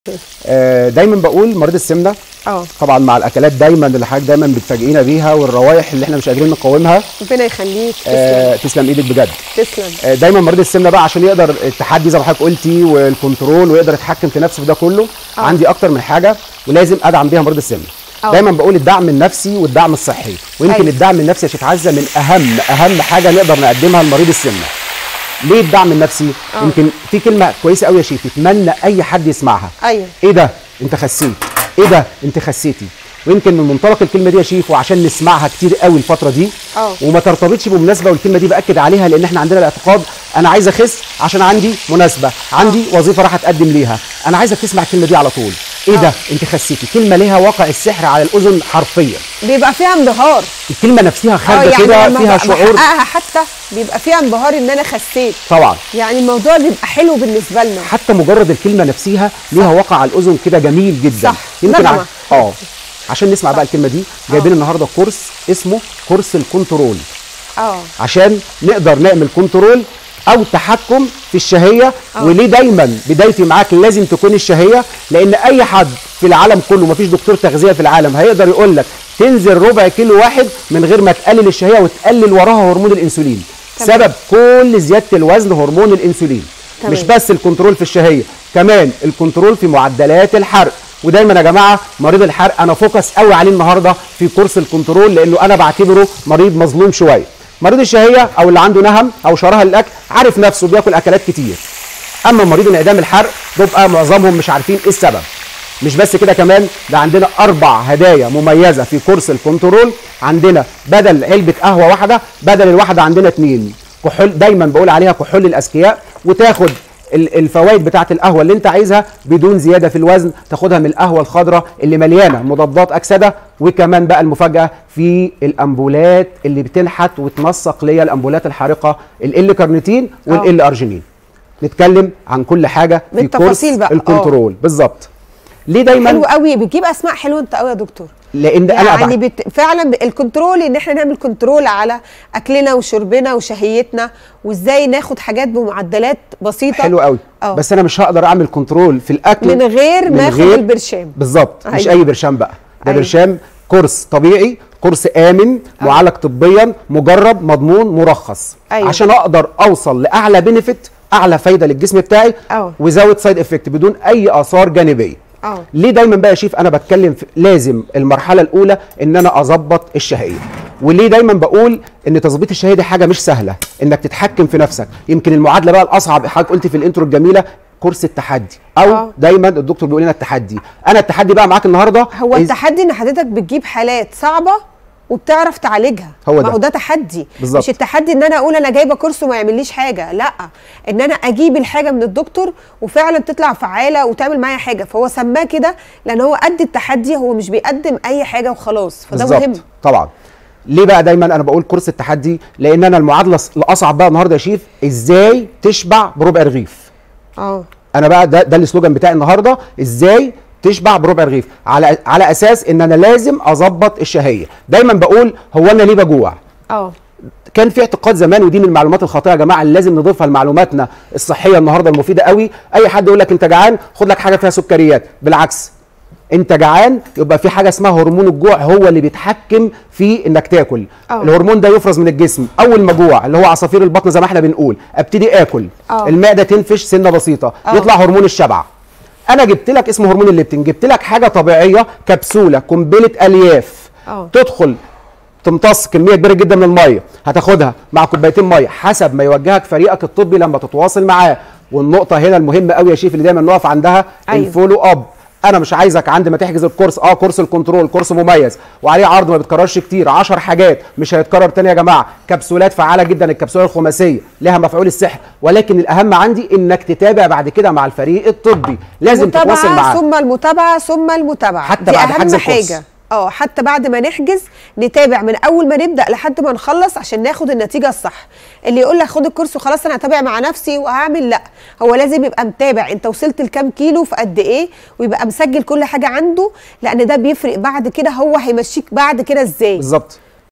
آه، دايما بقول مريض السمنه اه طبعا مع الاكلات دايما اللي حضرتك دايما بتفاجئينا بيها والروائح اللي احنا مش قادرين نقاومها ربنا يخليك تسلم آه، تسلم ايدك بجد تسلم آه، دايما مريض السمنه بقى عشان يقدر التحدي زي ما حضرتك قلتي والكنترول ويقدر يتحكم في نفسه في ده كله آه. عندي اكتر من حاجه ولازم ادعم بيها مريض السمنه آه. دايما بقول الدعم النفسي والدعم الصحي ويمكن أيوة. الدعم النفسي يا شيخ عزه من اهم اهم حاجه نقدر نقدمها لمريض السمنه ليه الدعم النفسي آه. يمكن في كلمه كويسه قوي يا شيخ يتمنى اي حد يسمعها ايوه ايه ده انت خسيت ايه ده انت خسيتي ويمكن من منطلق الكلمه دي يا شيف وعشان نسمعها كتير قوي الفتره دي اه. وما ترتبطش بمناسبه والكلمه دي باكد عليها لان احنا عندنا الاعتقاد انا عايز اخس عشان عندي مناسبه عندي وظيفه راح اتقدم ليها انا عايزك تسمع الكلمه دي على طول ايه ده انت خسيتي كلمه ليها واقع السحر على الاذن حرفيا بيبقى فيها انبهار الكلمه نفسها اه خارجه كده لما فيها ب- شعور بحققها حتى بيبقى فيها انبهار ان انا خسيت طبعا يعني الموضوع بيبقى حلو بالنسبه لنا حتى مجرد الكلمه نفسها ليها واقع على الاذن كده جميل جدا صح. يمكن نغمة. ع- اه عشان نسمع بقى الكلمه دي جايبين النهارده كورس اسمه كورس الكنترول اه عشان نقدر نعمل كنترول او تحكم في الشهيه آه. وليه دايما بدايتي معاك لازم تكون الشهيه لان اي حد في العالم كله مفيش دكتور تغذيه في العالم هيقدر يقول لك تنزل ربع كيلو واحد من غير ما تقلل الشهيه وتقلل وراها هرمون الانسولين تمام. سبب كل زياده الوزن هرمون الانسولين تمام. مش بس الكنترول في الشهيه كمان الكنترول في معدلات الحرق ودايما يا جماعه مريض الحرق انا فوكس قوي عليه النهارده في كورس الكنترول لانه انا بعتبره مريض مظلوم شويه مريض الشهيه او اللي عنده نهم او شراهه للاكل عارف نفسه بياكل اكلات كتير اما مريض انعدام الحرق بيبقى معظمهم مش عارفين ايه السبب مش بس كده كمان ده عندنا اربع هدايا مميزه في كورس الكنترول عندنا بدل علبه قهوه واحده بدل الواحده عندنا اتنين كحول دايما بقول عليها كحول الاذكياء وتاخد ال- الفوائد بتاعه القهوه اللي انت عايزها بدون زياده في الوزن تاخدها من القهوه الخضراء اللي مليانه مضادات اكسده وكمان بقى المفاجاه في الامبولات اللي بتنحت وتنسق ليا الامبولات الحارقه ال كارنيتين والال ارجينين نتكلم عن كل حاجه في بالتفاصيل كورس بقى، آه. الكنترول بالظبط ليه دايما حلو قوي بتجيب اسماء حلوه انت قوي يا دكتور لان انا يعني أبعد. بت... فعلا ب- الكنترول ان احنا نعمل كنترول على اكلنا وشربنا وشهيتنا وازاي ناخد حاجات بمعدلات بسيطه حلو قوي اه. بس انا مش هقدر اعمل كنترول في الاكل من غير ما اخد البرشام بالظبط مش أيوة. اي برشام بقى ده أيوة. برشام كورس طبيعي كورس امن معالج طبيا مجرب مضمون مرخص أيوة. عشان اقدر اوصل لاعلى بنفيت اعلى فايده للجسم بتاعي اه. وزود سايد افكت بدون اي اثار جانبيه اه. ليه دايما بقى يا شيف انا بتكلم في لازم المرحله الاولى ان انا اظبط الشهيه وليه دايما بقول ان تظبيط الشهيه دي حاجه مش سهله انك تتحكم في نفسك يمكن المعادله بقى الاصعب حضرتك قلت في الانترو الجميله كورس التحدي او اه. دايما الدكتور بيقول لنا التحدي انا التحدي بقى معاك النهارده هو إز- التحدي ان حضرتك بتجيب حالات صعبه وبتعرف تعالجها هو ما ده. هو ده تحدي بالظبط. مش التحدي ان انا اقول انا جايبه كورس وما يعمليش حاجه لا ان انا اجيب الحاجه من الدكتور وفعلا تطلع فعاله وتعمل معايا حاجه فهو سماه كده لان هو قد التحدي هو مش بيقدم اي حاجه وخلاص فده بالظبط مهم طبعا ليه بقى دايما انا بقول كورس التحدي لان انا المعادله الاصعب بقى النهارده يا شيف ازاي تشبع بربع رغيف اه انا بقى ده ده السلوجان بتاعي النهارده ازاي تشبع بربع رغيف على على اساس ان انا لازم اظبط الشهيه دايما بقول هو انا ليه بجوع اه كان في اعتقاد زمان ودي من المعلومات الخاطئه يا جماعه اللي لازم نضيفها لمعلوماتنا الصحيه النهارده المفيده قوي اي حد يقول لك انت جعان خد لك حاجه فيها سكريات بالعكس انت جعان يبقى في حاجه اسمها هرمون الجوع هو اللي بيتحكم في انك تاكل اه. الهرمون ده يفرز من الجسم اول ما جوع اللي هو عصافير البطن زي ما احنا بنقول ابتدي اكل اه. المعده تنفش سنه بسيطه اه. يطلع هرمون الشبع انا جبت لك اسمه هرمون الليبتين جبت لك حاجه طبيعيه كبسوله قنبله الياف اه. تدخل تمتص كميه كبيره جدا من الميه هتاخدها مع كوبايتين ميه حسب ما يوجهك فريقك الطبي لما تتواصل معاه والنقطه هنا المهمه قوي يا شيف اللي دايما نقف عندها أيوة. الفولو اب انا مش عايزك عند ما تحجز الكورس اه كورس الكنترول كورس مميز وعليه عرض ما بيتكررش كتير 10 حاجات مش هيتكرر تاني يا جماعه كبسولات فعاله جدا الكبسوله الخماسيه لها مفعول السحر ولكن الاهم عندي انك تتابع بعد كده مع الفريق الطبي لازم تتواصل متابعه معاه ثم المتابعه ثم المتابعه حتى دي بعد اهم حجز الكورس. حاجه اه حتى بعد ما نحجز نتابع من اول ما نبدا لحد ما نخلص عشان ناخد النتيجه الصح اللي يقول لك خد الكورس وخلاص انا هتابع مع نفسي وهعمل لا هو لازم يبقى متابع انت وصلت لكام كيلو في قد ايه ويبقى مسجل كل حاجه عنده لان ده بيفرق بعد كده هو هيمشيك بعد كده ازاي بالظبط